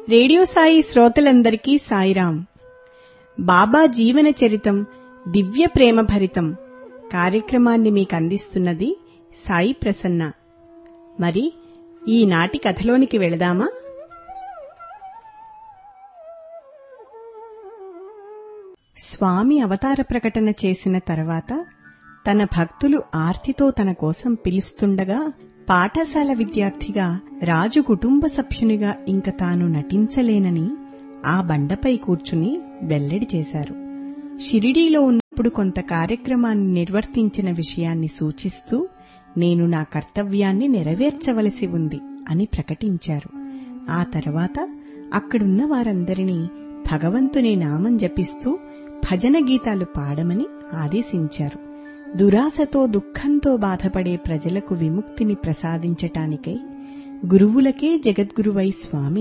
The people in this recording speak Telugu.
రేడియో సాయి శ్రోతలందరికీ సాయిరాం బాబా జీవన చరితం దివ్య ప్రేమ భరితం కార్యక్రమాన్ని మీకు అందిస్తున్నది సాయి ప్రసన్న మరి ఈనాటి కథలోనికి వెళదామా స్వామి అవతార ప్రకటన చేసిన తర్వాత తన భక్తులు ఆర్తితో తన కోసం పిలుస్తుండగా పాఠశాల విద్యార్థిగా రాజు కుటుంబ సభ్యునిగా ఇంక తాను నటించలేనని ఆ బండపై కూర్చుని వెల్లడి చేశారు షిరిడీలో ఉన్నప్పుడు కొంత కార్యక్రమాన్ని నిర్వర్తించిన విషయాన్ని సూచిస్తూ నేను నా కర్తవ్యాన్ని నెరవేర్చవలసి ఉంది అని ప్రకటించారు ఆ తర్వాత అక్కడున్న వారందరినీ భగవంతుని నామం జపిస్తూ భజన గీతాలు పాడమని ఆదేశించారు దురాశతో దుఃఖంతో బాధపడే ప్రజలకు విముక్తిని ప్రసాదించటానికై గురువులకే జగద్గురువై స్వామి